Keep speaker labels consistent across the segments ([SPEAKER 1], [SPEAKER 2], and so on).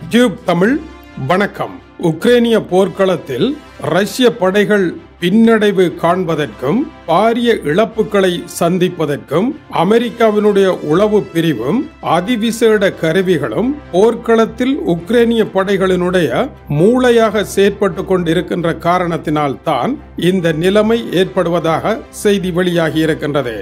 [SPEAKER 1] tube Tamil வணக்கம் உக்ரைனிய போர்க்களத்தில் ரஷ்ய படைகள் பின்னடைவு காண்பதற்கும் பாரிய இழப்புகளை சந்திப்பதற்கும் அமெரிக்காவினுடைய உளவு பிரிவும் அதிவிசேட கருவிகளும் போர்க்களத்தில் உக்ரைனிய படைகளினுடைய மூளையாக செயற்பட்டு கொண்டிருக்கின்ற காரணத்தினால் தான் இந்த நிலைமை ஏற்படுவதாக செய்தி வெளியாகி இருக்கின்றது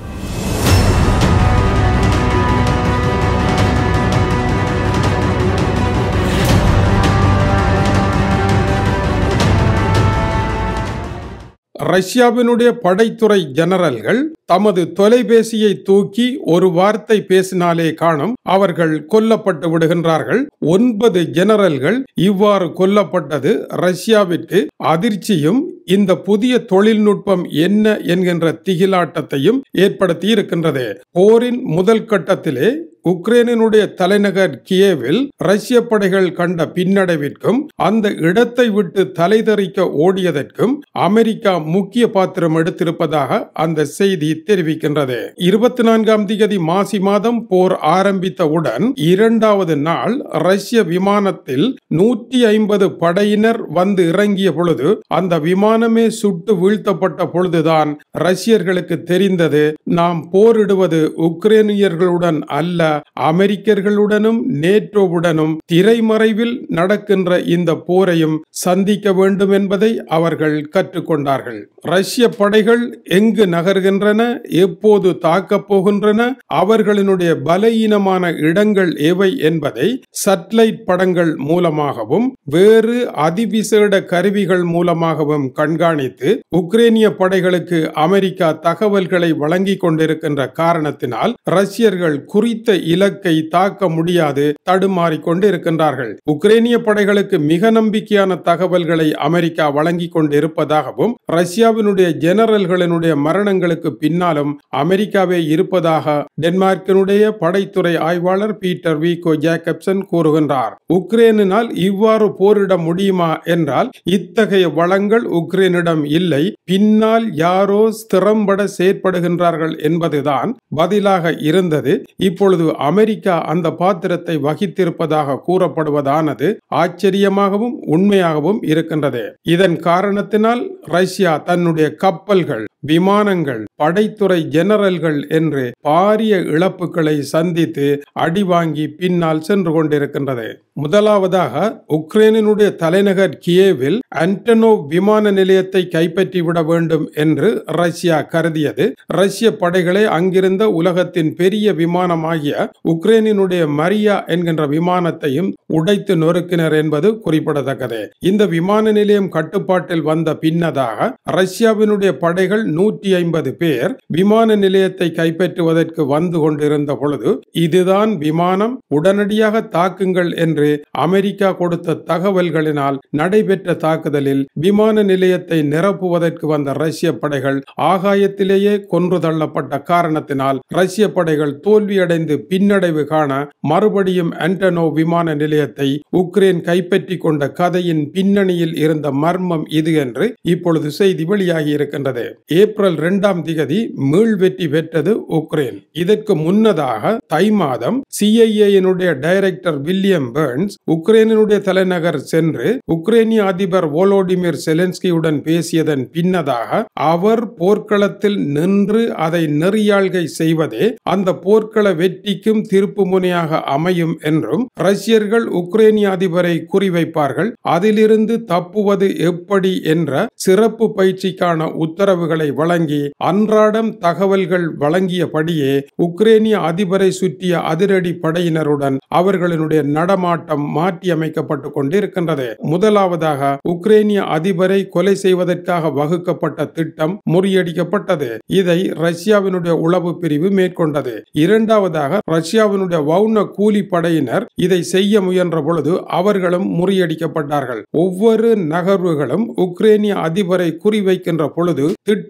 [SPEAKER 1] ரஷ்யாவினுடைய படைத்துறை ஜெனரல்கள் தமது தொலைபேசியை தூக்கி ஒரு வார்த்தை பேசினாலே காணும் அவர்கள் கொல்லப்பட்டு விடுகின்றார்கள் ஒன்பது ஜெனரல்கள் இவ்வாறு கொல்லப்பட்டது ரஷ்யாவிற்கு அதிர்ச்சியும் இந்த புதிய தொழில்நுட்பம் என்ன என்கின்ற திகிலாட்டத்தையும் ஏற்படுத்தி இருக்கின்றது போரின் முதல் கட்டத்திலே உக்ரைனினுடைய தலைநகர் கியேவில் ரஷ்ய படைகள் கண்ட பின்னடைவிற்கும் அந்த இடத்தை விட்டு தலைதறிக்க ஓடியதற்கும் அமெரிக்கா முக்கிய பாத்திரம் எடுத்திருப்பதாக அந்த செய்தி தெரிவிக்கின்றது இருபத்தி நான்காம் திகதி மாசி மாதம் போர் ஆரம்பித்தவுடன் இரண்டாவது நாள் ரஷ்ய விமானத்தில் நூற்றி ஐம்பது படையினர் வந்து இறங்கிய பொழுது அந்த விமானமே சுட்டு வீழ்த்தப்பட்ட பொழுதுதான் ரஷ்யர்களுக்கு தெரிந்தது நாம் போரிடுவது உக்ரைனியர்களுடன் அல்ல அமெரிக்கர்களுடனும் நேட்டோவுடனும் திரைமறைவில் நடக்கின்ற இந்த போரையும் சந்திக்க வேண்டும் என்பதை அவர்கள் கற்றுக்கொண்டார்கள் ரஷ்ய படைகள் எங்கு நகர்கின்றன எப்போது தாக்கப் போகின்றன அவர்களினுடைய பலவீனமான இடங்கள் எவை என்பதை சட்டலைட் படங்கள் மூலமாகவும் வேறு அதிவிசேட கருவிகள் மூலமாகவும் கண்காணித்து உக்ரைனிய படைகளுக்கு அமெரிக்கா தகவல்களை வழங்கிக் கொண்டிருக்கின்ற காரணத்தினால் ரஷ்யர்கள் குறித்த இலக்கை தாக்க முடியாது தடுமாறிக் கொண்டிருக்கின்றார்கள் உக்ரைனிய படைகளுக்கு மிக நம்பிக்கையான தகவல்களை அமெரிக்கா வழங்கிக் கொண்டிருப்பதாகவும் ரஷ்யாவினுடைய ஜெனரல்களினுடைய மரணங்களுக்கு பின்னாலும் அமெரிக்காவே இருப்பதாக டென்மார்க்கினுடைய படைத்துறை ஆய்வாளர் பீட்டர் வீகோ ஜேக்கப்சன் கூறுகின்றார் உக்ரைனினால் இவ்வாறு போரிட முடியுமா என்றால் இத்தகைய வளங்கள் உக்ரைனிடம் இல்லை பின்னால் யாரோ ஸ்திரம்பட செயற்படுகின்றார்கள் என்பதுதான் பதிலாக இருந்தது இப்பொழுது அமெரிக்கா அந்த பாத்திரத்தை வகித்திருப்பதாக கூறப்படுவதானது ஆச்சரியமாகவும் உண்மையாகவும் இருக்கின்றது இதன் காரணத்தினால் ரஷ்யா தன்னுடைய கப்பல்கள் விமானங்கள் படைத்துறை ஜெனரல்கள் என்று பாரிய இழப்புகளை சந்தித்து அடி வாங்கி பின்னால் சென்று கொண்டிருக்கின்றது முதலாவதாக உக்ரைனினுடைய தலைநகர் கியேவில் அன்டனோ விமான நிலையத்தை கைப்பற்றிவிட வேண்டும் என்று ரஷ்யா கருதியது ரஷ்ய படைகளை அங்கிருந்த உலகத்தின் பெரிய விமானமாகிய உக்ரைனினுடைய மரியா என்கின்ற விமானத்தையும் உடைத்து நொறுக்கினர் என்பது குறிப்பிடத்தக்கது இந்த விமான நிலையம் கட்டுப்பாட்டில் வந்த பின்னதாக ரஷ்யாவினுடைய படைகள் நூற்றி ஐம்பது பேர் விமான நிலையத்தை கைப்பற்றுவதற்கு வந்து கொண்டிருந்த பொழுது இதுதான் விமானம் உடனடியாக தாக்குங்கள் என்று அமெரிக்கா கொடுத்த தகவல்களினால் நடைபெற்ற தாக்குதலில் விமான நிலையத்தை நிரப்புவதற்கு வந்த ரஷ்ய படைகள் ஆகாயத்திலேயே கொன்று தள்ளப்பட்ட காரணத்தினால் ரஷ்ய படைகள் தோல்வியடைந்து பின்னடைவு காண மறுபடியும் ஆண்டனோ விமான நிலையத்தை உக்ரைன் கைப்பற்றி கொண்ட கதையின் பின்னணியில் இருந்த மர்மம் இது என்று இப்பொழுது செய்தி வெளியாகி இருக்கின்றது ஏப்ரல் இரண்டாம் திகதி மீள் வெற்றி பெற்றது உக்ரைன் இதற்கு முன்னதாக தை மாதம் சிஐஏனுடைய டைரக்டர் வில்லியம் பேர்ன்ஸ் உக்ரைனுடைய தலைநகர் சென்று உக்ரைனிய அதிபர் வோலோடிமிர் செலன்ஸ்கியுடன் பேசியதன் பின்னதாக அவர் போர்க்களத்தில் நின்று அதை நெறியாள்கை செய்வதே அந்த போர்க்கள வெற்றிக்கும் திருப்பு முனையாக அமையும் என்றும் ரஷ்யர்கள் உக்ரைனிய அதிபரை குறிவைப்பார்கள் அதிலிருந்து தப்புவது எப்படி என்ற சிறப்பு பயிற்சிக்கான உத்தரவுகளை வழங்கி அன்றாடம் தகவல்கள் வழங்கியபடியே உக்ரைனிய அதிபரை சுற்றிய அதிரடி படையினருடன் அவர்களினுடைய நடமாட்டம் மாற்றி அமைக்கப்பட்டு கொண்டிருக்கின்றது முதலாவதாக உக்ரைனிய அதிபரை கொலை செய்வதற்காக வகுக்கப்பட்ட திட்டம் முறியடிக்கப்பட்டது இதை ரஷ்யாவினுடைய உளவு பிரிவு மேற்கொண்டது இரண்டாவதாக ரஷ்யாவினுடைய வவுன கூலி படையினர் இதை செய்ய முயன்ற பொழுது அவர்களும் முறியடிக்கப்பட்டார்கள் ஒவ்வொரு நகர்வுகளும் உக்ரைனிய அதிபரை குறிவைக்கின்ற பொழுது திட்ட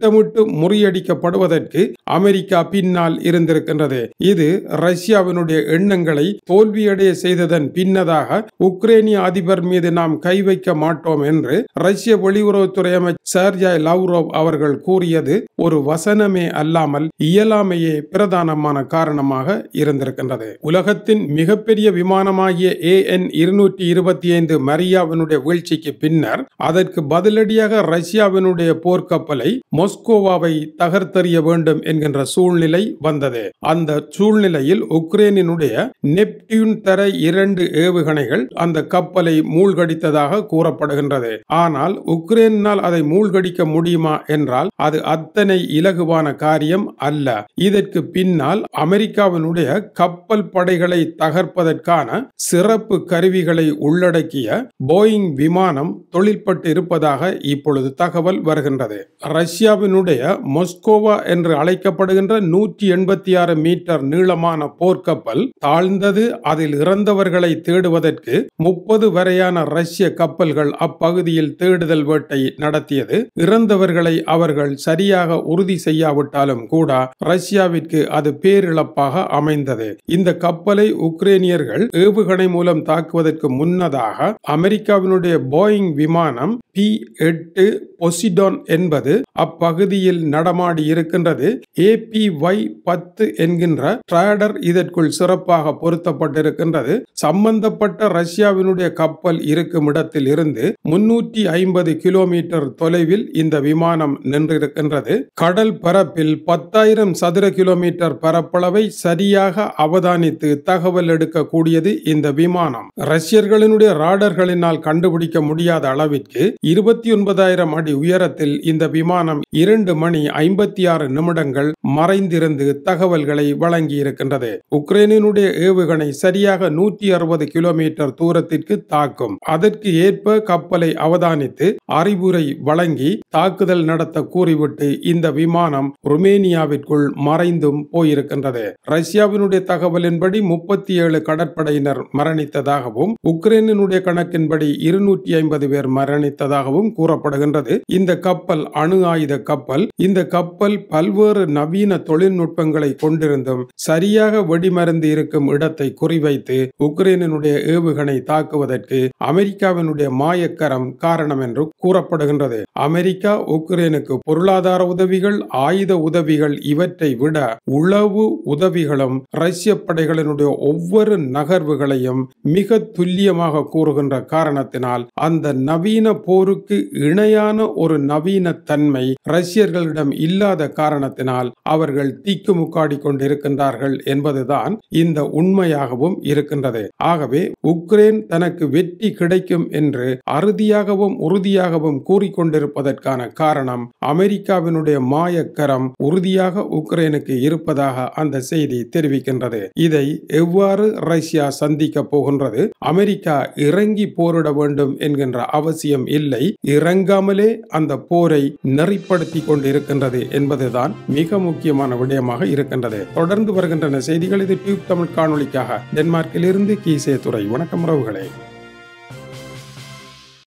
[SPEAKER 1] திட்டமிட்டு முறியடிக்கப்படுவதற்கு அமெரிக்கா பின்னால் இருந்திருக்கின்றது இது ரஷ்யாவினுடைய எண்ணங்களை தோல்வியடைய செய்ததன் பின்னதாக உக்ரைனிய அதிபர் மீது நாம் கை வைக்க மாட்டோம் என்று ரஷ்ய வெளியுறவுத்துறை அமைச்சர் சர்ஜாய் லவ்ரோவ் அவர்கள் கூறியது ஒரு வசனமே அல்லாமல் இயலாமையே பிரதானமான காரணமாக இருந்திருக்கின்றது உலகத்தின் மிகப்பெரிய விமானமாகிய ஏஎன் இருநூற்றி இருபத்தி ஐந்து மரியாவினுடைய வீழ்ச்சிக்கு பின்னர் அதற்கு பதிலடியாக ரஷ்யாவினுடைய போர்க்கப்பலை மொஸ்கோவாவை தகர்த்தெறிய வேண்டும் என்கின்ற சூழ்நிலை வந்தது அந்த சூழ்நிலையில் உக்ரைனினுடைய நெப்டியூன் தர இரண்டு ஏவுகணைகள் அந்த கப்பலை மூழ்கடித்ததாக கூறப்படுகின்றது ஆனால் உக்ரைனால் அதை மூழ்கடிக்க முடியுமா என்றால் அது அத்தனை இலகுவான காரியம் அல்ல இதற்கு பின்னால் அமெரிக்காவினுடைய கப்பல் படைகளை தகர்ப்பதற்கான சிறப்பு கருவிகளை உள்ளடக்கிய போயிங் விமானம் தொழில்பட்டு இருப்பதாக இப்பொழுது தகவல் வருகின்றது ரஷ்யாவினுடைய மொஸ்கோவா என்று அழைக்கப்படுகின்ற நூற்றி எண்பத்தி ஆறு மீட்டர் நீளமான போர்க்கப்பல் தாழ்ந்தது அதில் இறந்தவர்களை தேடுவதற்கு முப்பது வரையான ரஷ்ய கப்பல்கள் அப்பகுதியில் தேடுதல் வேட்டை நடத்தியது இறந்தவர்களை அவர்கள் சரியாக உறுதி செய்யாவிட்டாலும் கூட ரஷ்யாவிற்கு அது பேரிழப்பாக அமைந்தது இந்த கப்பலை உக்ரைனியர்கள் ஏவுகணை மூலம் தாக்குவதற்கு முன்னதாக அமெரிக்காவினுடைய போயிங் விமானம் பி எட்டு பொசிடான் என்பது அப்பகுதியில் நடமாடி இருக்கின்றது ஏபிஒய் பத்து என்கின்ற ட்ராடர் இதற்குள் சிறப்பாக பொருத்தப்பட்டிருக்கின்றது சம்பந்தப்பட்ட ரஷ்யாவினுடைய கப்பல் இருக்கும் இடத்தில் இருந்து முன்னூற்றி ஐம்பது கிலோமீட்டர் தொலைவில் இந்த விமானம் நின்றிருக்கின்றது கடல் பரப்பில் பத்தாயிரம் சதுர கிலோமீட்டர் பரப்பளவை சரியாக அவதானித்து தகவல் எடுக்கக்கூடியது இந்த விமானம் ரஷ்யர்களினுடைய ராடர்களினால் கண்டுபிடிக்க முடியாத அளவிற்கு இருபத்தி ஒன்பதாயிரம் அடி உயரத்தில் இந்த விமானம் இரண்டு மணி ஐம்பத்தி ஆறு நிமிடங்கள் மறைந்திருந்து தகவல்களை வழங்கி இருக்கின்றது உக்ரைனினுடைய ஏவுகணை சரியாக நூற்றி அறுபது கிலோமீட்டர் தூரத்திற்கு தாக்கும் அதற்கு ஏற்ப கப்பலை அவதானித்து அறிவுரை வழங்கி தாக்குதல் நடத்த கூறிவிட்டு இந்த விமானம் ருமேனியாவிற்குள் மறைந்தும் போயிருக்கின்றது ரஷ்யாவினுடைய தகவலின்படி முப்பத்தி ஏழு கடற்படையினர் மரணித்ததாகவும் உக்ரைனினுடைய கணக்கின்படி இருநூற்றி ஐம்பது பேர் மரணித்ததாகவும் கூறப்படுகின்றது இந்த கப்பல் அணு ஆயுத கப்பல் இந்த கப்பல் பல்வேறு நவீன தொழில்நுட்பங்களை கொண்டிருந்தும் சரியாக வெடிமருந்து இருக்கும் இடத்தை குறிவைத்து உக்ரைனினுடைய ஏவுகணை தாக்குவதற்கு அமெரிக்காவினுடைய மாயக்கரம் காரணம் என்று கூறப்படுகின்றது அமெரிக்கா உக்ரைனுக்கு பொருளாதார உதவிகள் ஆயுத உதவிகள் இவற்றை விட உளவு உதவிகளும் ரஷ்ய படைகளினுடைய ஒவ்வொரு நகர்வுகளையும் மிக துல்லியமாக கூறுகின்ற காரணத்தினால் அந்த நவீன போருக்கு இணையான ஒரு நவீன தன்மை ரஷ்யர்களிடம் இல்லாத காரணத்தினால் அவர்கள் தீக்குமுக்காடி கொண்டிருக்கின்றார்கள் என்பதுதான் இந்த உண்மையாகவும் இருக்கின்றது ஆகவே உக்ரைன் தனக்கு வெற்றி கிடைக்கும் என்று அறுதியாகவும் உறுதியாகவும் கூறிக்கொண்டிருப்பதற்கான காரணம் அமெரிக்காவினுடைய மாயக்கரம் உறுதியாக உக்ரைனுக்கு இருப்பதாக அந்த செய்தி தெரிவிக்கின்றது இதை எவ்வாறு ரஷ்யா சந்திக்க போகின்றது அமெரிக்கா இறங்கி போரிட வேண்டும் என்கின்ற அவசியம் இல்லை இறங்காமலே அந்த போரை நெறிப்படுத்தி கொண்டிருக்கின்றது என்பதுதான் மிக முக்கியமான விடயமாக இருக்கின்றது தொடர்ந்து வருகின்றன செய்திகள் இது டியூப் தமிழ் காணொளிக்காக டென்மார்க்கில் இருந்து கீசே துறை வணக்கம் உறவுகளே